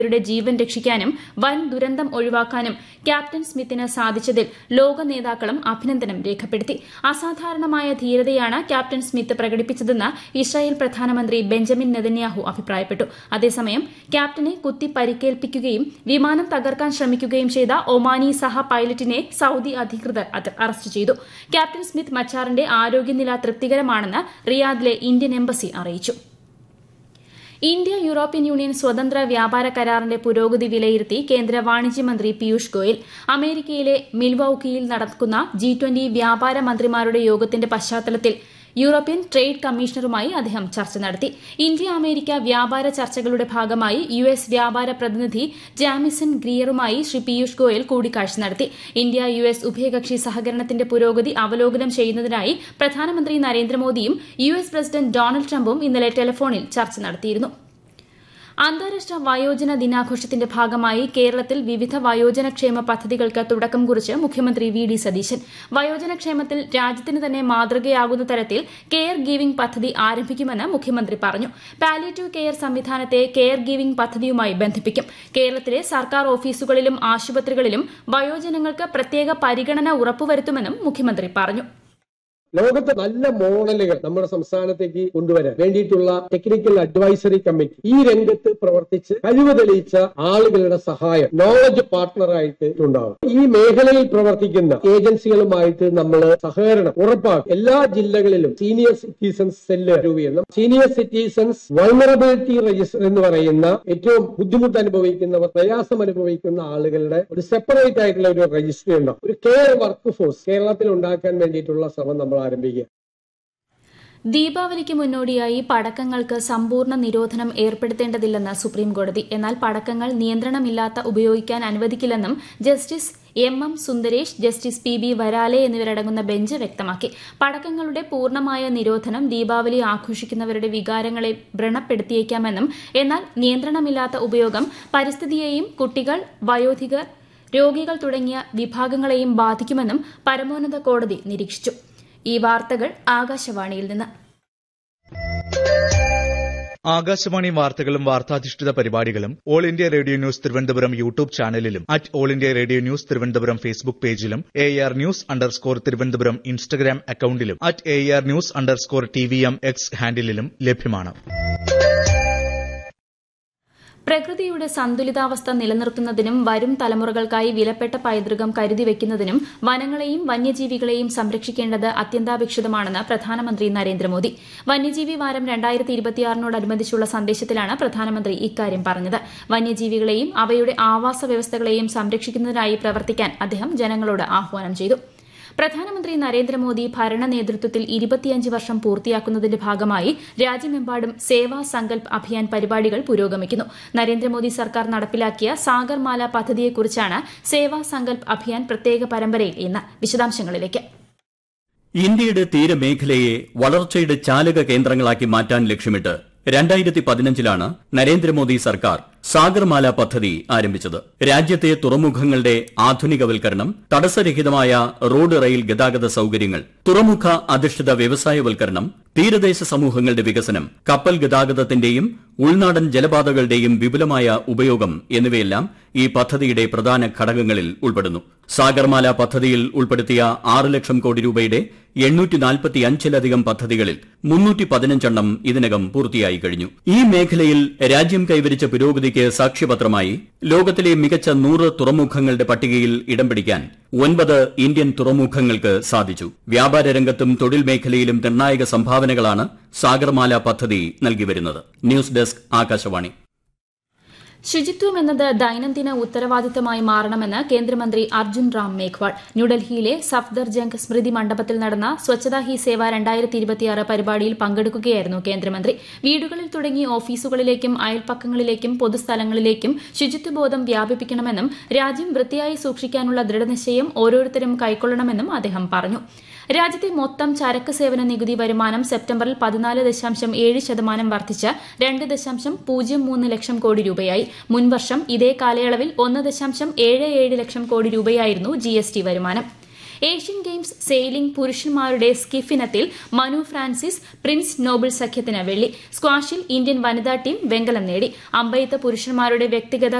രുടെ ജീവൻ രക്ഷിക്കാനും വൻ ദുരന്തം ഒഴിവാക്കാനും ക്യാപ്റ്റൻ സ്മിത്തിന് സാധിച്ചതിൽ ലോക നേതാക്കളും അഭിനന്ദനം രേഖപ്പെടുത്തി അസാധാരണമായ ധീരതയാണ് ക്യാപ്റ്റൻ സ്മിത്ത് പ്രകടിപ്പിച്ചതെന്ന് ഇസ്രായേൽ പ്രധാനമന്ത്രി ബെഞ്ചമിൻ നെതന്യാഹു അഭിപ്രായപ്പെട്ടു അതേസമയം ക്യാപ്റ്റനെ കുത്തി പരിക്കേൽപ്പിക്കുകയും വിമാനം തകർക്കാൻ ശ്രമിക്കുകയും ചെയ്ത ഒമാനി സഹ പൈലറ്റിനെ സൌദി അധികൃതർ അറസ്റ്റ് ചെയ്തു ക്യാപ്റ്റൻ സ്മിത്ത് മച്ചാറിന്റെ ആരോഗ്യനില തൃപ്തികരമാണെന്ന് റിയാദിലെ ഇന്ത്യൻ എംബസി അറിയിച്ചു ഇന്ത്യ യൂറോപ്യൻ യൂണിയൻ സ്വതന്ത്ര വ്യാപാര കരാറിന്റെ പുരോഗതി വിലയിരുത്തി കേന്ദ്ര വാണിജ്യമന്ത്രി പീയൂഷ് ഗോയൽ അമേരിക്കയിലെ മിൽവൌക്കിയിൽ നടക്കുന്ന ജി ട്വന്റി വ്യാപാര മന്ത്രിമാരുടെ യോഗത്തിന്റെ പശ്ചാത്തലത്തിൽ യൂറോപ്യൻ ട്രേഡ് കമ്മീഷണറുമായി അദ്ദേഹം ചർച്ച നടത്തി ഇന്ത്യ അമേരിക്ക വ്യാപാര ചർച്ചകളുടെ ഭാഗമായി യു എസ് വ്യാപാര പ്രതിനിധി ജാമിസൺ ഗ്രിയറുമായി ശ്രീ പീയൂഷ് ഗോയൽ കൂടിക്കാഴ്ച നടത്തി ഇന്ത്യ യു എസ് ഉഭയകക്ഷി സഹകരണത്തിന്റെ പുരോഗതി അവലോകനം ചെയ്യുന്നതിനായി പ്രധാനമന്ത്രി നരേന്ദ്രമോദിയും യു എസ് പ്രസിഡന്റ് ഡൊണാൾഡ് ട്രംപും ഇന്നലെ ടെലിഫോണിൽ ചർച്ച നടത്തിയിരുന്നു അന്താരാഷ്ട്ര വയോജന ദിനാഘോഷത്തിന്റെ ഭാഗമായി കേരളത്തിൽ വിവിധ വയോജനക്ഷേമ പദ്ധതികൾക്ക് തുടക്കം കുറിച്ച് മുഖ്യമന്ത്രി വി ഡി സതീശൻ വയോജനക്ഷേമത്തിൽ രാജ്യത്തിന് തന്നെ മാതൃകയാകുന്ന തരത്തിൽ കെയർ ഗീവിംഗ് പദ്ധതി ആരംഭിക്കുമെന്ന് മുഖ്യമന്ത്രി പറഞ്ഞു പാലിയേറ്റീവ് കെയർ സംവിധാനത്തെ കെയർ ഗീവിംഗ് പദ്ധതിയുമായി ബന്ധിപ്പിക്കും കേരളത്തിലെ സർക്കാർ ഓഫീസുകളിലും ആശുപത്രികളിലും വയോജനങ്ങൾക്ക് പ്രത്യേക പരിഗണന ഉറപ്പുവരുത്തുമെന്നും മുഖ്യമന്ത്രി പറഞ്ഞു ലോകത്തെ നല്ല മോഡലുകൾ നമ്മുടെ സംസ്ഥാനത്തേക്ക് കൊണ്ടുവരാൻ വേണ്ടിയിട്ടുള്ള ടെക്നിക്കൽ അഡ്വൈസറി കമ്മിറ്റി ഈ രംഗത്ത് പ്രവർത്തിച്ച് കഴിവ് തെളിയിച്ച ആളുകളുടെ സഹായം നോളജ് പാർട്ട്ണറായിട്ട് ഉണ്ടാവും ഈ മേഖലയിൽ പ്രവർത്തിക്കുന്ന ഏജൻസികളുമായിട്ട് നമ്മൾ സഹകരണം ഉറപ്പാക്കും എല്ലാ ജില്ലകളിലും സീനിയർ സിറ്റിസൺസ് സെല്ല് രൂപീകരണം സീനിയർ സിറ്റിസൺസ് വൾണറബിലിറ്റി രജിസ്റ്റർ എന്ന് പറയുന്ന ഏറ്റവും ബുദ്ധിമുട്ട് അനുഭവിക്കുന്നവർ പ്രയാസം അനുഭവിക്കുന്ന ആളുകളുടെ ഒരു സെപ്പറേറ്റ് ആയിട്ടുള്ള ഒരു രജിസ്റ്റർ ഉണ്ടാവും ഒരു കെയർ വർക്ക് ഫോഴ്സ് കേരളത്തിൽ ഉണ്ടാക്കാൻ വേണ്ടിയിട്ടുള്ള ശ്രമം നമ്മൾ ആരംഭിക്കുക ദീപാവലിക്ക് മുന്നോടിയായി പടക്കങ്ങൾക്ക് സമ്പൂർണ്ണ നിരോധനം ഏർപ്പെടുത്തേണ്ടതില്ലെന്ന് സുപ്രീംകോടതി എന്നാൽ പടക്കങ്ങൾ നിയന്ത്രണമില്ലാത്ത ഉപയോഗിക്കാൻ അനുവദിക്കില്ലെന്നും justice M M Sundaresh justice P B Varale എന്നിവരടങ്ങുന്ന ബെഞ്ച് വ്യക്തമാക്കി പടക്കങ്ങളുടെ പൂർണ്ണമായ നിരോധനം ദീപാവലി ആഘോഷിക്കുന്നവരുടെ വികാരങ്ങളെ വ്രണപ്പെടുത്തിയേക്കാമെന്നും എന്നാൽ നിയന്ത്രണമില്ലാത്ത ഉപയോഗം പരിസ്ഥിതിയെയും കുട്ടികൾ വയോധികർ രോഗികൾ തുടങ്ങിയ വിഭാഗങ്ങളെയും ബാധിക്കുമെന്നും പരമോന്നത കോടതി നിരീക്ഷിച്ചു ഈ വാർത്തകൾ ആകാശവാണിയിൽ നിന്ന് ആകാശവാണി വാർത്തകളും വാർത്താധിഷ്ഠിത പരിപാടികളും all India radio news Thiruvananthapuram YouTube ചാനലിലും at all India radio news Thiruvananthapuram Facebook പേജിലും A R news underscore Thiruvananthapuram Instagram അക്കൌണ്ടിലും at A R news underscore T V M X ഹാൻഡിലും ലഭ്യമാണ് പ്രകൃതിയുടെ സന്തുലിതാവസ്ഥ നിലനിർത്തുന്നതിനും വരും തലമുറകൾക്കായി വിലപ്പെട്ട പൈതൃകം കരുതിവെക്കുന്നതിനും വനങ്ങളെയും വന്യജീവികളെയും സംരക്ഷിക്കേണ്ടത് അത്യന്താപേക്ഷിതമാണെന്ന് പ്രധാനമന്ത്രി നരേന്ദ്രമോദി വന്യജീവി വാരം രണ്ടായിരത്തി ഇരുപത്തിയാറിനോടനുബന്ധിച്ചുള്ള സന്ദേശത്തിലാണ് പ്രധാനമന്ത്രി ഇക്കാര്യം പറഞ്ഞത് വന്യജീവികളെയും അവയുടെ ആവാസ വ്യവസ്ഥകളെയും സംരക്ഷിക്കുന്നതിനായി പ്രവർത്തിക്കാൻ അദ്ദേഹം ജനങ്ങളോട് ആഹ്വാനം ചെയ്തു പ്രധാനമന്ത്രി നരേന്ദ്രമോദി ഭരണ നേതൃത്വത്തിൽ ഇരുപത്തിയഞ്ച് വർഷം പൂർത്തിയാക്കുന്നതിന്റെ ഭാഗമായി രാജ്യമെമ്പാടും സേവാ സങ്കൽപ് അഭിയാൻ പരിപാടികൾ പുരോഗമിക്കുന്നു നരേന്ദ്രമോദി സർക്കാർ നടപ്പിലാക്കിയ സാഗർമാല പദ്ധതിയെക്കുറിച്ചാണ് സേവാ സങ്കൽപ് അഭിയാൻ പ്രത്യേക പരമ്പരയിൽ ഇന്ന് വിശദാംശങ്ങളിലേക്ക് ഇന്ത്യയുടെ തീരമേഖലയെ വളർച്ചയുടെ ചാലക കേന്ദ്രങ്ങളാക്കി മാറ്റാൻ ലക്ഷ്യമിട്ട് രണ്ടായിരത്തി പതിനഞ്ചിലാണ് നരേന്ദ്രമോദി സർക്കാർ സാഗർമാല പദ്ധതി ആരംഭിച്ചത് രാജ്യത്തെ തുറമുഖങ്ങളുടെ ആധുനികവൽക്കരണം തടസ്സരഹിതമായ റോഡ് റെയിൽ ഗതാഗത സൌകര്യങ്ങൾ തുറമുഖ അധിഷ്ഠിത വ്യവസായവൽക്കരണം തീരദേശ സമൂഹങ്ങളുടെ വികസനം കപ്പൽ ഗതാഗതത്തിന്റെയും ഉൾനാടൻ ജലപാതകളുടെയും വിപുലമായ ഉപയോഗം എന്നിവയെല്ലാം ഈ പദ്ധതിയുടെ പ്രധാന ഘടകങ്ങളിൽ ഉൾപ്പെടുന്നു സാഗർമാല പദ്ധതിയിൽ ഉൾപ്പെടുത്തിയ ആറ് ലക്ഷം കോടി രൂപയുടെ എണ്ണൂറ്റി നാൽപ്പത്തിയഞ്ചിലധികം പദ്ധതികളിൽ മുന്നൂറ്റി പതിനഞ്ചെണ്ണം ഇതിനകം പൂർത്തിയായി കഴിഞ്ഞു ഈ മേഖലയിൽ രാജ്യം കൈവരിച്ച പുരോഗതിക്ക് സാക്ഷ്യപത്രമായി ലോകത്തിലെ മികച്ച നൂറ് തുറമുഖങ്ങളുടെ പട്ടികയിൽ ഇടം പിടിക്കാൻ ഒൻപത് ഇന്ത്യൻ തുറമുഖങ്ങൾക്ക് സാധിച്ചു വ്യാപാര രംഗത്തും തൊഴിൽ മേഖലയിലും നിർണായക സംഭാവനകളാണ് സാഗർമാല പദ്ധതി നൽകിവരുന്നത് ന്യൂസ് ഡെസ്ക് ആകാശവാണി ശുചിത്വം എന്നത് ദൈനംദിന ഉത്തരവാദിത്തമായി മാറണമെന്ന് കേന്ദ്രമന്ത്രി അർജുൻ റാം മേഘ്വാൾ ന്യൂഡൽഹിയിലെ സഫ്ദർജംഗ് സ്മൃതി മണ്ഡപത്തിൽ നടന്ന സ്വച്ഛതാ ഹി സേവ രണ്ടായിരത്തി ഇരുപത്തിയാറ് പരിപാടിയിൽ പങ്കെടുക്കുകയായിരുന്നു കേന്ദ്രമന്ത്രി വീടുകളിൽ തുടങ്ങി ഓഫീസുകളിലേക്കും അയൽപ്പക്കങ്ങളിലേക്കും പൊതുസ്ഥലങ്ങളിലേക്കും ശുചിത്വബോധം വ്യാപിപ്പിക്കണമെന്നും രാജ്യം വൃത്തിയായി സൂക്ഷിക്കാനുള്ള ദൃഢനിശ്ചയം ഓരോരുത്തരും കൈക്കൊള്ളണമെന്നും അദ്ദേഹം പറഞ്ഞു രാജ്യത്തെ മൊത്തം ചരക്ക് സേവന നികുതി വരുമാനം സെപ്റ്റംബറിൽ പതിനാല് ദശാംശം ഏഴ് ശതമാനം വർദ്ധിച്ച് രണ്ട് ദശാംശം പൂജ്യം മൂന്ന് ലക്ഷം കോടി രൂപയായി മുൻവർഷം ഇതേ കാലയളവിൽ ഒന്ന് ദശാംശം ഏഴ് ഏഴ് ലക്ഷം കോടി രൂപയായിരുന്നു ജി എസ് ടി വരുമാനം ഏഷ്യൻ ഗെയിംസ് സെയിലിംഗ് പുരുഷന്മാരുടെ സ്കിഫ് ഇനത്തിൽ മനു ഫ്രാൻസിസ് പ്രിൻസ് നോബിൾ സഖ്യത്തിന് വെള്ളി സ്ക്വാഷിൽ ഇന്ത്യൻ വനിതാ ടീം വെങ്കലം നേടി അമ്പെയ്ത്ത് പുരുഷന്മാരുടെ വ്യക്തിഗത